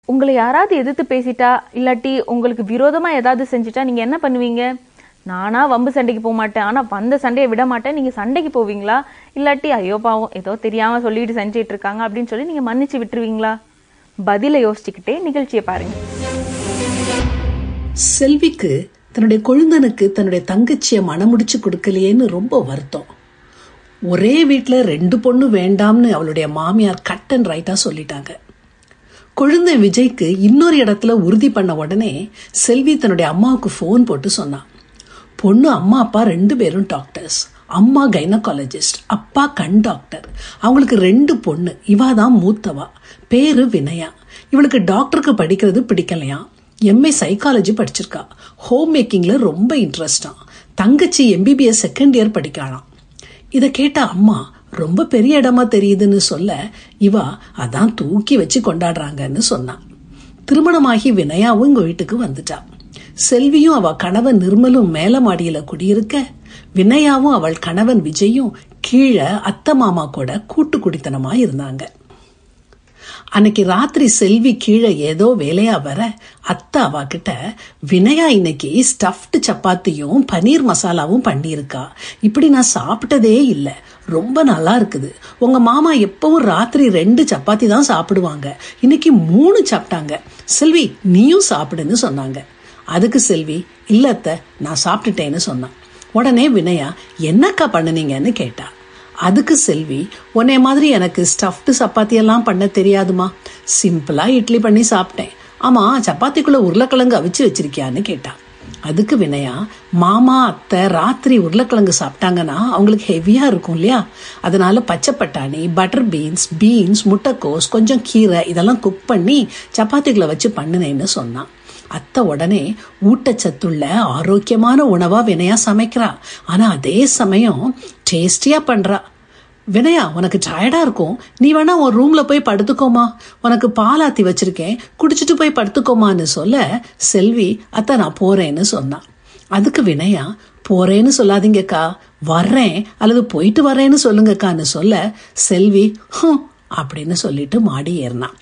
உங்களை யாராவது எதிர்த்து பேசிட்டா இல்லாட்டி உங்களுக்கு விரோதமா ஏதாவது செஞ்சுட்டா நீங்க என்ன பண்ணுவீங்க நானா வம்பு சண்டைக்கு போக மாட்டேன் ஆனா வந்த சண்டையை விட மாட்டேன் நீங்க சண்டைக்கு போவீங்களா இல்லாட்டி ஐயோ பாவம் ஏதோ தெரியாம சொல்லிட்டு செஞ்சிட்டு இருக்காங்க அப்படின்னு சொல்லி நீங்க மன்னிச்சு விட்டுருவீங்களா பதில யோசிச்சுக்கிட்டே நிகழ்ச்சியை பாருங்க செல்விக்கு தன்னுடைய கொழுந்தனுக்கு தன்னுடைய தங்கச்சியை மனமுடிச்சு கொடுக்கலையேன்னு ரொம்ப வருத்தம் ஒரே வீட்ல ரெண்டு பொண்ணு வேண்டாம்னு அவளுடைய மாமியார் கட் அண்ட் ரைட்டா சொல்லிட்டாங்க கொழுந்தன் விஜய்க்கு இன்னொரு இடத்துல உறுதி பண்ண உடனே செல்வி தன்னுடைய அம்மாவுக்கு ஃபோன் போட்டு சொன்னான் பொண்ணு அம்மா அப்பா ரெண்டு பேரும் டாக்டர்ஸ் அம்மா கைனகாலஜிஸ்ட் அப்பா கண் டாக்டர் அவங்களுக்கு ரெண்டு பொண்ணு இவா தான் மூத்தவா பேரு வினயா இவளுக்கு டாக்டருக்கு படிக்கிறது பிடிக்கலையா எம்ஏ சைக்காலஜி படிச்சிருக்கா ஹோம் மேக்கிங்ல ரொம்ப இன்ட்ரெஸ்டா தங்கச்சி எம்பிபிஎஸ் செகண்ட் இயர் படிக்கலாம் இதை கேட்ட அம்மா ரொம்ப பெரிய இடமா தெரியுதுன்னு சொல்ல இவா அதான் தூக்கி வச்சு கொண்டாடுறாங்கன்னு சொன்னான் திருமணமாகி வினயாவும் இங்க வீட்டுக்கு வந்துட்டா செல்வியும் அவ கணவன் நிர்மலும் மேல மாடியில குடியிருக்க வினயாவும் அவள் கணவன் விஜயும் கீழே அத்தை மாமா கூட கூட்டு குடித்தனமா இருந்தாங்க அன்னைக்கு ராத்திரி செல்வி கீழே ஏதோ வேலையா வர அத்தை அவ கிட்ட வினயா இன்னைக்கு ஸ்டஃப்டு சப்பாத்தியும் பன்னீர் மசாலாவும் பண்ணியிருக்கா இப்படி நான் சாப்பிட்டதே இல்லை ரொம்ப நல்லா இருக்குது உங்க மாமா எப்பவும் ராத்திரி ரெண்டு சப்பாத்தி தான் சாப்பிடுவாங்க இன்னைக்கு மூணு சாப்பிட்டாங்க செல்வி நீயும் சாப்பிடுன்னு சொன்னாங்க அதுக்கு செல்வி இல்லத்த நான் சாப்பிட்டுட்டேன்னு சொன்னான் உடனே வினயா என்னக்கா பண்ணுனீங்கன்னு கேட்டா அதுக்கு செல்வி உன்னை மாதிரி எனக்கு ஸ்டஃப்டு சப்பாத்தி எல்லாம் பண்ண தெரியாதுமா சிம்பிளா இட்லி பண்ணி சாப்பிட்டேன் ஆமா சப்பாத்திக்குள்ள உருளைக்கிழங்கு அவிச்சு வச்சிருக்கியான்னு கேட்டா அதுக்கு வினயா மாமா அத்தை ராத்திரி உருளைக்கிழங்கு சாப்பிட்டாங்கன்னா அவங்களுக்கு ஹெவியா இருக்கும் இல்லையா அதனால பச்சை பட்டாணி பட்டர் பீன்ஸ் பீன்ஸ் முட்டைக்கோஸ் கொஞ்சம் கீரை இதெல்லாம் குக் பண்ணி சப்பாத்திகளை வச்சு பண்ணுனேன்னு சொன்னான் அத்தை உடனே ஊட்டச்சத்துள்ள ஆரோக்கியமான உணவா வினயா சமைக்கிறா ஆனா அதே சமயம் டேஸ்டியா பண்றா வினயா உனக்கு டயர்டா இருக்கும் நீ வேணா உன் ரூம்ல போய் படுத்துக்கோமா உனக்கு பாலாத்தி வச்சிருக்கேன் குடிச்சிட்டு போய் படுத்துக்கோமான்னு சொல்ல செல்வி அத்தை நான் போறேன்னு சொன்னான் அதுக்கு வினயா போறேன்னு சொல்லாதீங்கக்கா வர்றேன் அல்லது போயிட்டு வரேன்னு சொல்லுங்கக்கான்னு சொல்ல செல்வி ஹம் அப்படின்னு சொல்லிட்டு மாடி ஏறினான்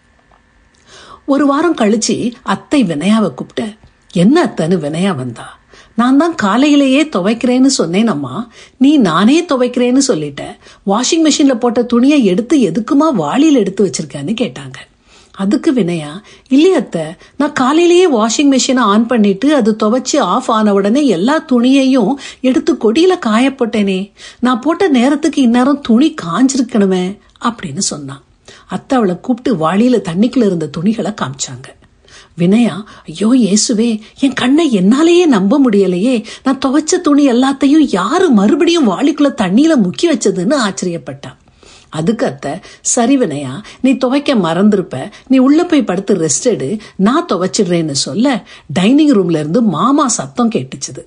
ஒரு வாரம் கழிச்சு அத்தை வினயாவை கூப்பிட்டு என்ன அத்தைன்னு வினயா வந்தா நான் தான் காலையிலேயே துவைக்கிறேன்னு சொன்னேன் அம்மா நீ நானே துவைக்கிறேன்னு சொல்லிட்ட வாஷிங் மிஷின்ல போட்ட துணியை எடுத்து எதுக்குமா வாளியில் எடுத்து வச்சிருக்கேன்னு கேட்டாங்க அதுக்கு வினயா இல்லையத்த நான் காலையிலேயே வாஷிங் மிஷினை ஆன் பண்ணிட்டு அது துவைச்சு ஆஃப் ஆன உடனே எல்லா துணியையும் எடுத்து கொடியில காய போட்டேனே நான் போட்ட நேரத்துக்கு இந்நேரம் துணி காஞ்சிருக்கணுமே அப்படின்னு சொன்னான் அத்தை அவளை கூப்பிட்டு வாளியில தண்ணிக்குள்ள இருந்த துணிகளை காமிச்சாங்க வினயா ஐயோ இயேசுவே என் கண்ணை என்னாலேயே நம்ப முடியலையே நான் துவைச்ச துணி எல்லாத்தையும் யாரு மறுபடியும் வாளிக்குள்ள தண்ணியில முக்கி வச்சதுன்னு ஆச்சரியப்பட்டான் அதுக்கு அத்தை சரி வினயா நீ துவைக்க மறந்திருப்ப நீ உள்ள போய் படுத்து ரெஸ்ட் எடு நான் துவைச்சிடுறேன்னு சொல்ல டைனிங் ரூம்ல இருந்து மாமா சத்தம் கேட்டுச்சுது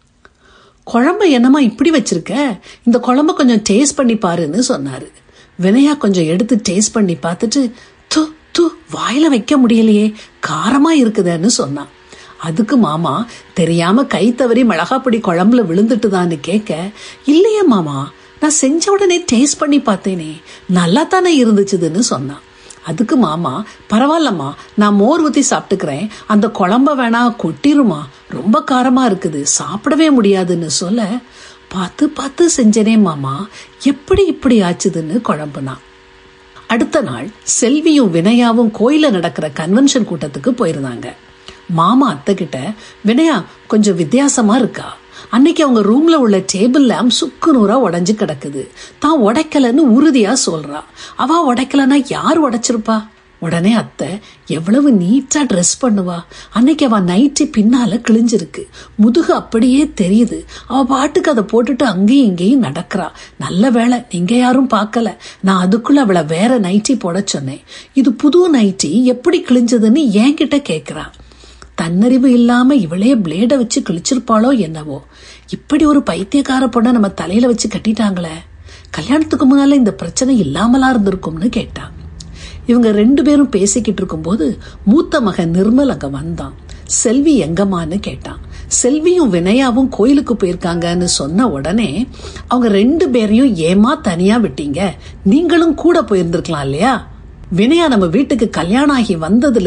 குழம்ப என்னமா இப்படி வச்சிருக்க இந்த குழம்ப கொஞ்சம் டேஸ்ட் பண்ணி பாருன்னு சொன்னாரு வினயா கொஞ்சம் எடுத்து டேஸ்ட் பண்ணி பார்த்துட்டு து து வாயில வைக்க முடியலையே காரமா இருக்குதுன்னு சொன்னான் அதுக்கு மாமா தெரியாம கை தவறி மிளகாப்பொடி குழம்புல விழுந்துட்டுதான்னு கேட்க இல்லையே மாமா நான் செஞ்ச உடனே டேஸ்ட் பண்ணி பார்த்தேனே நல்லா தானே இருந்துச்சுதுன்னு சொன்னான் அதுக்கு மாமா பரவாயில்லம்மா நான் மோர் ஊத்தி சாப்பிட்டுக்கிறேன் அந்த குழம்ப வேணா கொட்டிருமா ரொம்ப காரமா இருக்குது சாப்பிடவே முடியாதுன்னு சொல்ல பார்த்து பார்த்து செஞ்சனே மாமா எப்படி இப்படி ஆச்சுதுன்னு குழம்புனான் அடுத்த நாள் செல்வியும் வினயாவும் கோயில நடக்கிற கன்வென்ஷன் கூட்டத்துக்கு போயிருந்தாங்க மாமா அத்தை கிட்ட வினயா கொஞ்சம் வித்தியாசமா இருக்கா அன்னைக்கு அவங்க ரூம்ல உள்ள டேபிள் லேம்ப் சுக்கு நூறா உடஞ்சு கிடக்குது தான் உடைக்கலன்னு உறுதியா சொல்றா அவ உடைக்கலன்னா யார் உடைச்சிருப்பா உடனே அத்தை எவ்வளவு நீட்டா ட்ரெஸ் பண்ணுவா அன்னைக்கு அவ நைட்டு பின்னால கிழிஞ்சிருக்கு முதுகு அப்படியே தெரியுது அவ பாட்டுக்கு அதை போட்டுட்டு அங்கேயும் இங்கேயும் நடக்கிறா நல்ல வேலை நீங்க யாரும் பார்க்கல நான் அதுக்குள்ள அவளை வேற நைட்டி போட சொன்னேன் இது புது நைட்டி எப்படி கிழிஞ்சதுன்னு என்கிட்ட கேக்குறா தன்னறிவு இல்லாம இவளே பிளேட வச்சு கிழிச்சிருப்பாளோ என்னவோ இப்படி ஒரு பைத்தியக்கார பொண்ணை நம்ம தலையில வச்சு கட்டிட்டாங்களே கல்யாணத்துக்கு முன்னால இந்த பிரச்சனை இல்லாமலா இருந்திருக்கும்னு கேட்டான் இவங்க ரெண்டு பேரும் பேசிக்கிட்டு இருக்கும்போது மூத்த மகன் நிர்மல் அங்க வந்தான் செல்வி எங்கம்மான்னு கேட்டான் செல்வியும் வினயாவும் கோயிலுக்கு போயிருக்காங்கன்னு சொன்ன உடனே அவங்க ரெண்டு பேரையும் ஏமா தனியா விட்டீங்க நீங்களும் கூட போயிருந்திருக்கலாம் இல்லையா வினயா நம்ம வீட்டுக்கு கல்யாணம் ஆகி வந்ததுல